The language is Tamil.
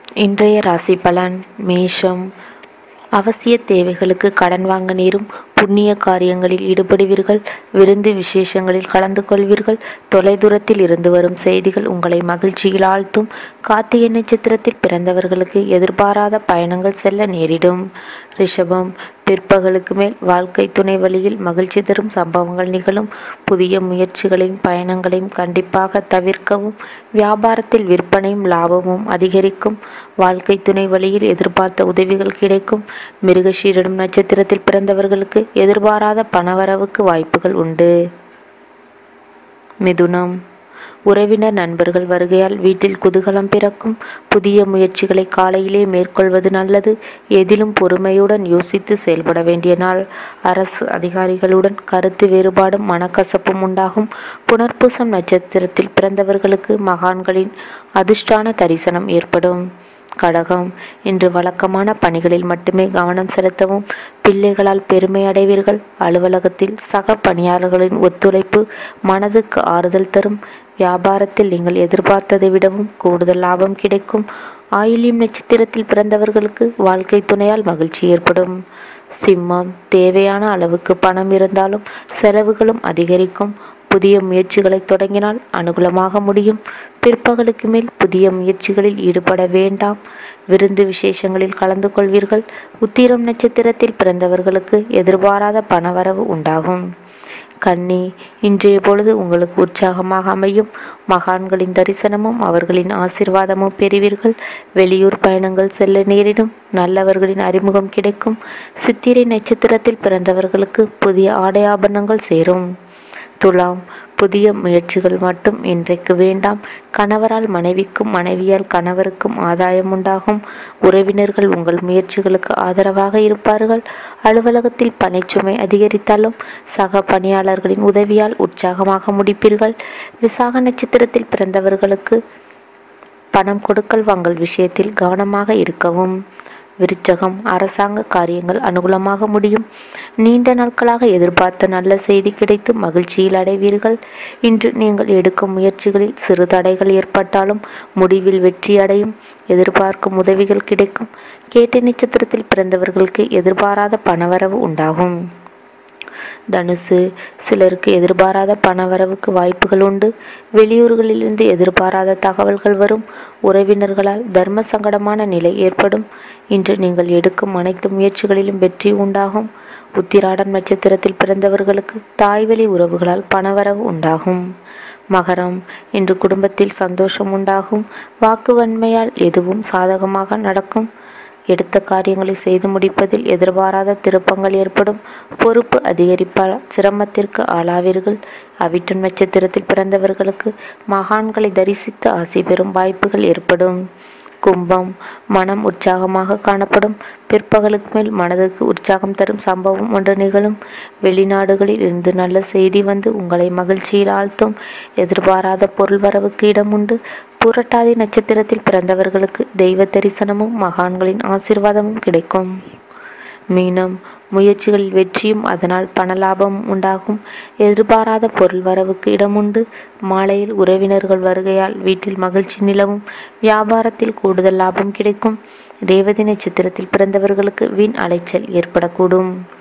இன்றைய ராசி பலன் மேஷம் அவசிய தேவைகளுக்கு கடன் வாங்க நேரும் புண்ணிய காரியங்களில் ஈடுபடுவீர்கள் விருந்து விசேஷங்களில் கலந்து கொள்வீர்கள் தொலைதூரத்தில் இருந்து வரும் செய்திகள் உங்களை மகிழ்ச்சியில் ஆழ்த்தும் கார்த்திகை நட்சத்திரத்தில் பிறந்தவர்களுக்கு எதிர்பாராத பயணங்கள் செல்ல நேரிடும் ரிஷபம் பிற்பகலுக்கு மேல் வாழ்க்கை துணை வழியில் மகிழ்ச்சி தரும் சம்பவங்கள் நிகழும் புதிய முயற்சிகளையும் பயணங்களையும் கண்டிப்பாக தவிர்க்கவும் வியாபாரத்தில் விற்பனையும் லாபமும் அதிகரிக்கும் வாழ்க்கை துணை வழியில் எதிர்பார்த்த உதவிகள் கிடைக்கும் மிருகஷீரிடம் நட்சத்திரத்தில் பிறந்தவர்களுக்கு எதிர்பாராத பணவரவுக்கு வாய்ப்புகள் உண்டு மிதுனம் உறவினர் நண்பர்கள் வருகையால் வீட்டில் குதூகலம் பிறக்கும் புதிய முயற்சிகளை காலையிலே மேற்கொள்வது நல்லது எதிலும் பொறுமையுடன் யோசித்து செயல்பட வேண்டிய நாள் அரசு அதிகாரிகளுடன் கருத்து வேறுபாடும் மனக்கசப்பும் உண்டாகும் புனர்பூசம் நட்சத்திரத்தில் பிறந்தவர்களுக்கு மகான்களின் அதிர்ஷ்டான தரிசனம் ஏற்படும் கடகம் இன்று வழக்கமான பணிகளில் மட்டுமே கவனம் செலுத்தவும் பிள்ளைகளால் பெருமை அடைவீர்கள் அலுவலகத்தில் சக பணியாளர்களின் ஒத்துழைப்பு மனதுக்கு ஆறுதல் தரும் வியாபாரத்தில் நீங்கள் எதிர்பார்த்ததை விடவும் கூடுதல் லாபம் கிடைக்கும் ஆயில்யம் நட்சத்திரத்தில் பிறந்தவர்களுக்கு வாழ்க்கை துணையால் மகிழ்ச்சி ஏற்படும் சிம்மம் தேவையான அளவுக்கு பணம் இருந்தாலும் செலவுகளும் அதிகரிக்கும் புதிய முயற்சிகளை தொடங்கினால் அனுகூலமாக முடியும் பிற்பகலுக்கு மேல் புதிய முயற்சிகளில் ஈடுபட வேண்டாம் விருந்து விசேஷங்களில் கலந்து கொள்வீர்கள் உத்திரம் நட்சத்திரத்தில் பிறந்தவர்களுக்கு எதிர்பாராத பணவரவு உண்டாகும் கன்னி இன்றைய பொழுது உங்களுக்கு உற்சாகமாக அமையும் மகான்களின் தரிசனமும் அவர்களின் ஆசிர்வாதமும் பெறுவீர்கள் வெளியூர் பயணங்கள் செல்ல நேரிடும் நல்லவர்களின் அறிமுகம் கிடைக்கும் சித்திரை நட்சத்திரத்தில் பிறந்தவர்களுக்கு புதிய ஆடை ஆபரணங்கள் சேரும் துலாம் புதிய முயற்சிகள் மட்டும் இன்றைக்கு வேண்டாம் கணவரால் மனைவிக்கும் மனைவியால் கணவருக்கும் ஆதாயம் உண்டாகும் உறவினர்கள் உங்கள் முயற்சிகளுக்கு ஆதரவாக இருப்பார்கள் அலுவலகத்தில் பணிச்சுமை அதிகரித்தாலும் சக பணியாளர்களின் உதவியால் உற்சாகமாக முடிப்பீர்கள் விசாக நட்சத்திரத்தில் பிறந்தவர்களுக்கு பணம் கொடுக்கல் வாங்கல் விஷயத்தில் கவனமாக இருக்கவும் விருச்சகம் அரசாங்க காரியங்கள் அனுகூலமாக முடியும் நீண்ட நாட்களாக எதிர்பார்த்த நல்ல செய்தி கிடைத்து மகிழ்ச்சியில் அடைவீர்கள் இன்று நீங்கள் எடுக்கும் முயற்சிகளில் சிறு தடைகள் ஏற்பட்டாலும் முடிவில் வெற்றி அடையும் எதிர்பார்க்கும் உதவிகள் கிடைக்கும் கேட்ட நட்சத்திரத்தில் பிறந்தவர்களுக்கு எதிர்பாராத பணவரவு உண்டாகும் தனுசு சிலருக்கு எதிர்பாராத பணவரவுக்கு வாய்ப்புகள் உண்டு வெளியூர்களிலிருந்து எதிர்பாராத தகவல்கள் வரும் உறவினர்களால் தர்ம சங்கடமான நிலை ஏற்படும் இன்று நீங்கள் எடுக்கும் அனைத்து முயற்சிகளிலும் வெற்றி உண்டாகும் உத்திராடம் நட்சத்திரத்தில் பிறந்தவர்களுக்கு தாய்வழி உறவுகளால் பணவரவு உண்டாகும் மகரம் இன்று குடும்பத்தில் சந்தோஷம் உண்டாகும் வாக்குவன்மையால் எதுவும் சாதகமாக நடக்கும் எடுத்த காரியங்களை செய்து முடிப்பதில் எதிர்பாராத திருப்பங்கள் ஏற்படும் பொறுப்பு அதிகரிப்பால் சிரமத்திற்கு ஆளாவீர்கள் அவிட்டம் நட்சத்திரத்தில் பிறந்தவர்களுக்கு மகான்களை தரிசித்து ஆசை பெறும் வாய்ப்புகள் ஏற்படும் கும்பம் மனம் உற்சாகமாக காணப்படும் பிற்பகலுக்கு மேல் மனதுக்கு உற்சாகம் தரும் சம்பவம் ஒன்று நிகழும் வெளிநாடுகளில் இருந்து நல்ல செய்தி வந்து உங்களை மகிழ்ச்சியில் ஆழ்த்தும் எதிர்பாராத பொருள் வரவுக்கு இடம் உண்டு புரட்டாதி நட்சத்திரத்தில் பிறந்தவர்களுக்கு தெய்வ தரிசனமும் மகான்களின் ஆசீர்வாதமும் கிடைக்கும் மீனம் முயற்சிகளில் வெற்றியும் அதனால் பணலாபமும் உண்டாகும் எதிர்பாராத பொருள் வரவுக்கு இடமுண்டு மாலையில் உறவினர்கள் வருகையால் வீட்டில் மகிழ்ச்சி நிலவும் வியாபாரத்தில் கூடுதல் லாபம் கிடைக்கும் ரேவதி நட்சத்திரத்தில் பிறந்தவர்களுக்கு வீண் அலைச்சல் ஏற்படக்கூடும்